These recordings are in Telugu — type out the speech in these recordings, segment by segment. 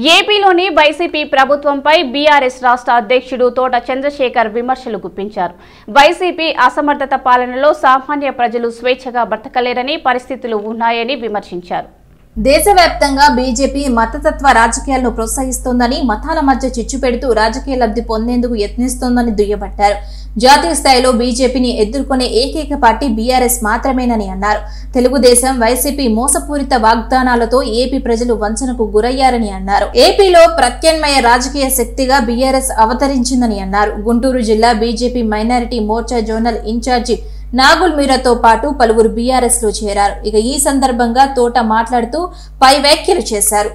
ఏపీలోని వైసీపీ ప్రభుత్వంపై బీఆర్ఎస్ రాష్ట్ర అధ్యక్షుడు తోట చంద్రశేఖర్ విమర్శలు గుప్పించారు వైసీపీ అసమర్థత పాలనలో సామాన్య ప్రజలు స్వేచ్ఛగా బ్రతకలేరని పరిస్థితులు ఉన్నాయని విమర్శించారు దేశవ్యాప్తంగా బీజేపీ మతతత్వ రాజకీయాలను ప్రోత్సహిస్తోందని మతాల మధ్య చిచ్చు పెడుతూ రాజకీయ లబ్ధి పొందేందుకు యత్నిస్తోందని దుయ్యబట్టారు జాతీయ స్థాయిలో బీజేపీని ఎదుర్కొనే ఏకైక పార్టీ బీఆర్ఎస్ మాత్రమేనని అన్నారు తెలుగుదేశం వైసీపీ మోసపూరిత వాగ్దానాలతో ఏపీ ప్రజలు వంచనకు గురయ్యారని అన్నారు ఏపీలో ప్రత్యామ్నాయ రాజకీయ శక్తిగా బీఆర్ఎస్ అవతరించిందని అన్నారు గుంటూరు జిల్లా BJP minority Morcha zonal in-charge Nagul మీరాతో పాటు పలువురు బీఆర్ఎస్ లో చేరారు ఇక ఈ సందర్భంగా తోట మాట్లాడుతూ పై వ్యాఖ్యలు చేశారు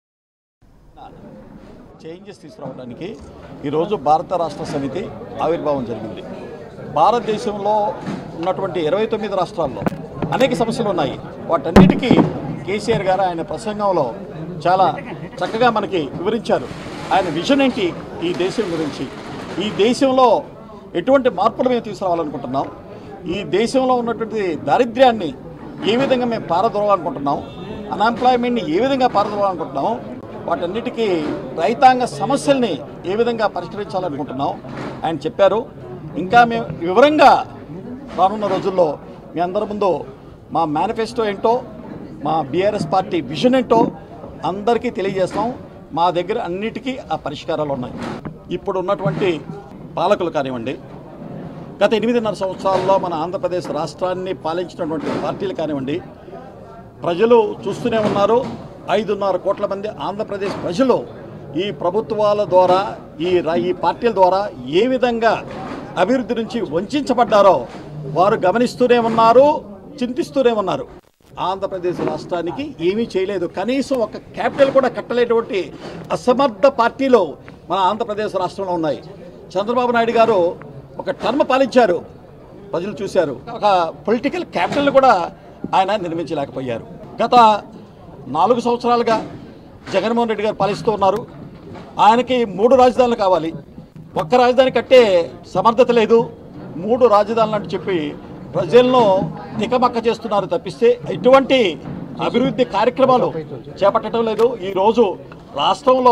చేంజెస్ తీసుకురావడానికి ఈరోజు భారత రాష్ట్ర సమితి ఆవిర్భావం జరిగింది భారతదేశంలో ఉన్నటువంటి ఇరవై తొమ్మిది రాష్ట్రాల్లో అనేక సమస్యలు ఉన్నాయి వాటన్నిటికీ కేసీఆర్ గారు ఆయన ప్రసంగంలో చాలా చక్కగా మనకి వివరించారు ఆయన విజన్ ఏంటి ఈ దేశం గురించి ఈ దేశంలో ఎటువంటి మార్పులు మేము తీసుకురావాలనుకుంటున్నాం ఈ దేశంలో ఉన్నటువంటి దారిద్ర్యాన్ని ఏ విధంగా మేము పారదోలాలనుకుంటున్నాం అన్ఎంప్లాయ్మెంట్ని ఏ విధంగా పారదోలాలనుకుంటున్నాం వాటన్నిటికీ రైతాంగ సమస్యల్ని ఏ విధంగా పరిష్కరించాలనుకుంటున్నాం ఆయన చెప్పారు ఇంకా మేము వివరంగా రానున్న రోజుల్లో మీ అందరి ముందు మా మేనిఫెస్టో ఏంటో మా బీఆర్ఎస్ పార్టీ విజన్ ఏంటో అందరికీ తెలియజేస్తాం మా దగ్గర అన్నిటికీ ఆ పరిష్కారాలు ఉన్నాయి ఇప్పుడు ఉన్నటువంటి పాలకులు కానివ్వండి గత ఎనిమిదిన్నర సంవత్సరాల్లో మన ఆంధ్రప్రదేశ్ రాష్ట్రాన్ని పాలించినటువంటి పార్టీలు కానివ్వండి ప్రజలు చూస్తూనే ఉన్నారు ఐదున్నర కోట్ల మంది ఆంధ్రప్రదేశ్ ప్రజలు ఈ ప్రభుత్వాల ద్వారా ఈ రా- ఈ పార్టీల ద్వారా ఏ విధంగా అభివృద్ధి నుంచి వంచబడ్డారో వారు గమనిస్తూనే ఉన్నారు చింతిస్తూనే ఉన్నారు ఆంధ్రప్రదేశ్ రాష్ట్రానికి ఏమీ చేయలేదు కనీసం ఒక క్యాపిటల్ కూడా కట్టలేటువంటి అసమర్థ పార్టీలు మన ఆంధ్రప్రదేశ్ రాష్ట్రంలో ఉన్నాయి చంద్రబాబు నాయుడు గారు ఒక టర్మ్ పాలించారు ప్రజలు చూశారు ఒక పొలిటికల్ క్యాపిటల్ కూడా ఆయన నిర్మించలేకపోయారు గత నాలుగు సంవత్సరాలుగా జగన్మోహన్ రెడ్డి గారు పాలిస్తూ ఉన్నారు ఆయనకి మూడు రాజధానులు కావాలి ఒక్క రాజధాని కట్టే సమర్థత లేదు మూడు రాజధానులు అని చెప్పి ప్రజలను తికమక్క చేస్తున్నారు తప్పిస్తే ఎటువంటి అభివృద్ధి కార్యక్రమాలు చేపట్టడం లేదు ఈరోజు రాష్ట్రంలో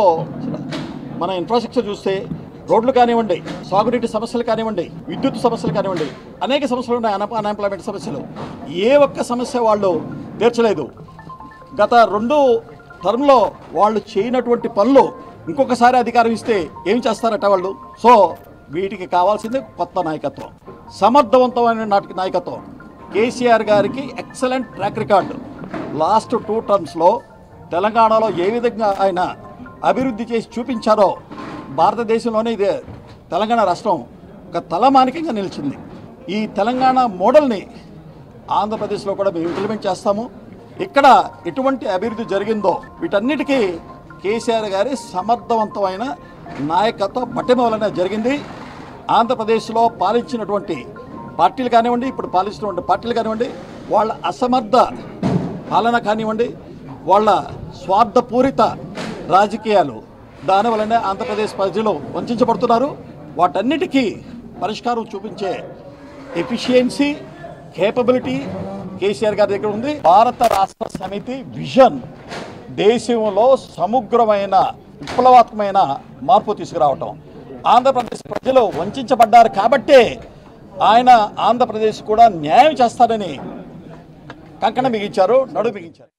మన ఇన్ఫ్రాస్ట్రక్చర్ చూస్తే రోడ్లు కానివ్వండి సాగునీటి సమస్యలు కానివ్వండి విద్యుత్ సమస్యలు కానివ్వండి అనేక సమస్యలు ఉన్నాయి అన్ అన్ఎంప్లాయ్మెంట్ సమస్యలు ఏ ఒక్క సమస్య వాళ్ళు తీర్చలేదు గత రెండు టర్మ్లో వాళ్ళు చేయనటువంటి పనులు ఇంకొకసారి అధికారం ఇస్తే ఏం చేస్తారట వాళ్ళు సో వీటికి కావాల్సింది కొత్త నాయకత్వం సమర్థవంతమైన నాటి నాయకత్వం కేసీఆర్ గారికి excellent track record last two టర్మ్స్లో తెలంగాణలో ఏ విధంగా ఆయన అభివృద్ధి చేసి చూపించారో భారతదేశంలోనే ఇదే తెలంగాణ రాష్ట్రం ఒక తలమానికంగా నిలిచింది ఈ తెలంగాణ మోడల్ని ఆంధ్రప్రదేశ్లో కూడా మేము ఇంప్లిమెంట్ చేస్తాము ఇక్కడ ఎటువంటి అభివృద్ధి జరిగిందో వీటన్నిటికీ కేసీఆర్ గారి సమర్థవంతమైన నాయకత్వ పట్టిమ వలన జరిగింది ఆంధ్రప్రదేశ్లో పాలించినటువంటి పార్టీలు కానివ్వండి ఇప్పుడు పాలిస్తున్నటువంటి పార్టీలు కానివ్వండి వాళ్ళ అసమర్థ పాలన కానివ్వండి వాళ్ళ స్వార్థపూరిత రాజకీయాలు దానివల్లనే ఆంధ్రప్రదేశ్ ప్రజలు వంచబడుతున్నారు వాటన్నిటికీ పరిష్కారం చూపించే ఎఫిషియన్సీ కేపబిలిటీ కేసీఆర్ గారి దగ్గర ఉంది భారత రాష్ట్ర సమితి విజన్ దేశంలో సమగ్రమైన విప్లవాత్మకమైన మార్పు తీసుకురావటం ఆంధ్రప్రదేశ్ ప్రజలు వంచబడ్డారు కాబట్టే ఆయన ఆంధ్రప్రదేశ్ కూడా న్యాయం చేస్తారని కంకణం బిగించారు నడు బిగించారు